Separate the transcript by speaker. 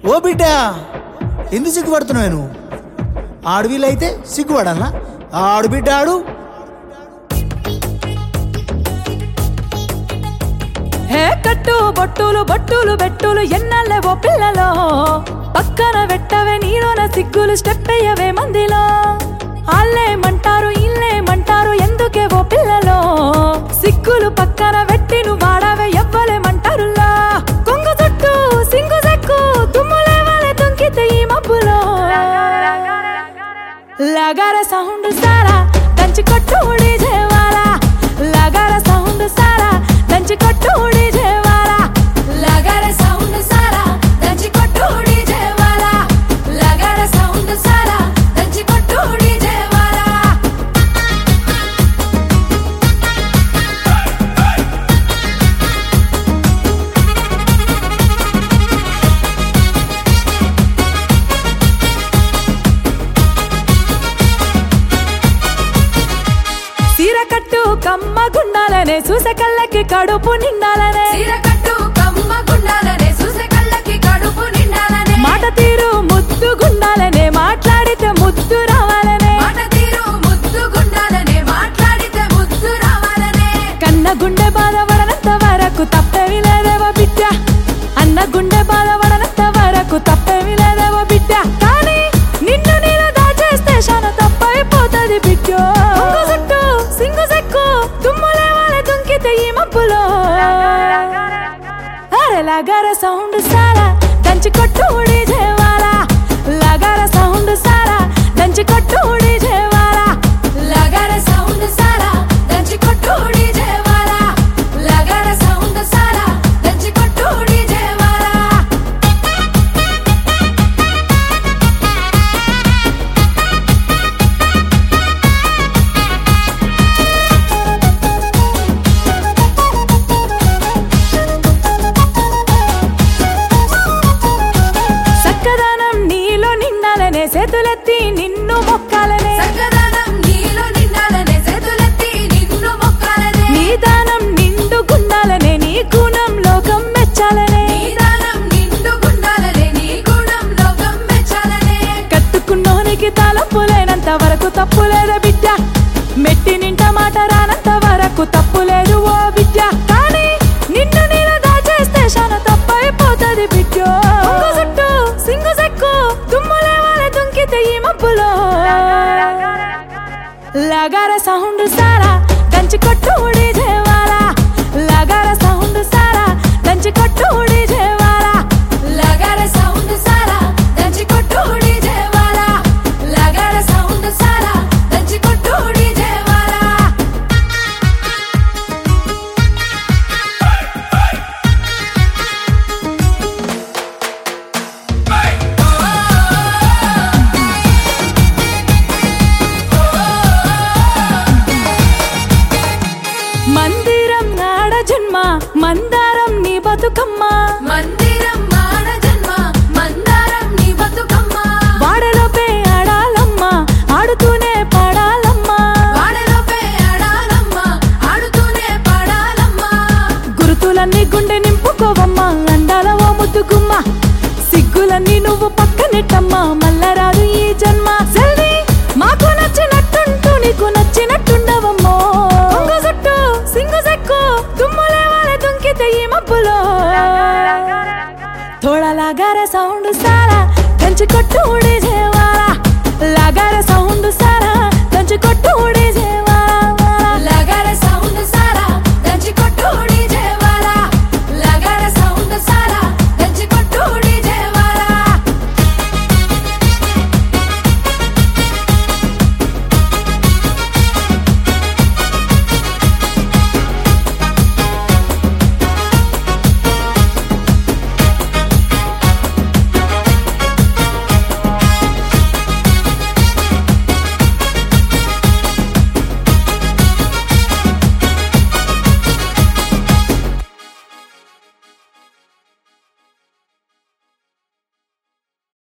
Speaker 1: ఓ బిడ్డ ఎందుకు సిగ్గుపడుతున్నావు నువ్వు ఆడు వీలైతే సిగ్గుపడాలా ఆడు బిడ్డ ఆడు
Speaker 2: హే కట్టు బొట్టులు బొట్టులు బెట్టులు ఎన్నల్లే ఓ పిల్లలో పక్కన వెట్టవే నీలోన సిగ్గులు స్టెప్ అయ్యవే మందిలో ఆళ్ళేమంటారు ఇల్లేమంటారు ఎందుకే ఓ పిల్లలో సిగ్గులు పక్కన వెట్టి నువ్వు వాడవే ఎవ్వలేమంటారులా కొంగు చుట్టూ సింగు సెక్కు తుమ్ములే వాళ్ళే తుంకితే ఈ మబ్బులో లగార సౌండ్ సారా దంచి కొట్టు జేవాలా లగార సౌండ్ సారా దంచి కొట్టు జేవాలా లగార సౌండ్ సారా దంచి కొట్టు జేవాలా లగార సౌండ్ సారా దంచి కొట్టు జేవాలా సీర కట్టు కమ్మ గుండాలనే చూసే కళ్ళకి కడుపు నిండాలనే
Speaker 3: చీరకట్టు కమ్మ గుండాలనే చూసే కళ్ళకి కడుపు నిండాలనే
Speaker 2: మాట తీరు ముద్దు గుండాలనే మాట్లాడితే ముద్దు రావాలనే
Speaker 3: మాట తీరు ముద్దు గుండాలనే మాట్లాడితే ముద్దు రావాలనే
Speaker 2: కన్న గుండె బాధపడనంత వరకు తప్పేమి లేదేవో బిడ్డ అన్న గుండె బాధపడనంత వరకు తప్పేమి లేదేవో బిడ్డ కానీ నిన్ను నేను దాచేస్తే శాన తప్పైపోతుంది బిడ్డ కొంగు చుట్టూ సింగు సెక్కు తుమ్ములే వాళ్ళే దుంకితే ఈ మబ్బులో అరే లగార సౌండ్ సారా దంచి కొట్టు జేవాలా లగార సౌండ్ సారా దంచి కొట్టు జేవాలా
Speaker 3: లగర సౌండ్ సారా దంచి కొట్టుడి జేవాలా లగర సౌండ్ సారా దంచి కొట్టుడి జేవాలా
Speaker 2: సక్కదనం నీలో నిండాలనే చేతులెత్తి నిన్ను మొక్కాలనే
Speaker 3: సకదనం నీలో నిండాలనే చేతులెత్తి నిన్ను మొక్కాలనే
Speaker 2: నీ దానం నిండు గుండాలనే నీ గుణం లోకం మెచ్చాలనే
Speaker 3: నీదానం నిండు గుండాలనే నీ గుణం లోకం మెచ్చాలనే
Speaker 2: కట్టుకున్నోనికి తలపులేనంత వరకు తప్పులేదా బిడ్డ మెట్టి నింట మాట రానంత వరకు తప్పులేదు ఓ బిడ్డ కానీ నిన్ను నేను దాచేస్తే శాన తప్పైపోతుంది బిడ్డ కొంగు చుట్టూ సింగు సెక్కు తుమ్ములే వాళ్ళే దుంకితే ఈ మబ్బులో లగార సౌండ్ సారా దంచి కొట్టు జేవాలా లగార సౌండ్ సారా దంచి కొట్టు జేవాలా
Speaker 3: లగర సౌండ్ సారా దంచి కొట్టుడి జేవాలా లగర సౌండ్ సారా దంచి కొట్టుడి జేవాలా
Speaker 2: మందిరం నాడ జన్మ మందారం నీ బతుకమ్మ
Speaker 3: మందిరం మాన జన్మ మందారం నీ బతుకమ్మ
Speaker 2: వాడలోపే ఆడాలమ్మ ఆడుతూనే పాడాలమ్మ
Speaker 3: వాడలోపే ఆడాలమ్మ ఆడుతూనే పాడాలమ్మ
Speaker 2: గురుతులన్నీ గుండె నింపుకోవమ్మ అందాల ఓ ముద్దుగుమ్మ సిగ్గులన్నీ నువ్వు పక్కనెట్టమ్మ మల్లరాదు ఈ జన్మ సెల్వి మాకు నచ్చినట్టుంటూ నీకు నచ్చినట్టుండవమ్మో కొంగు చుట్టూ సింగు సెక్కు తుమ్ములే వాళ్ళే దుంకితే ఈ మబ్బులో थोड़ा लगा रे साउंड सारा कंच को टूड़े जेवाला लगा रे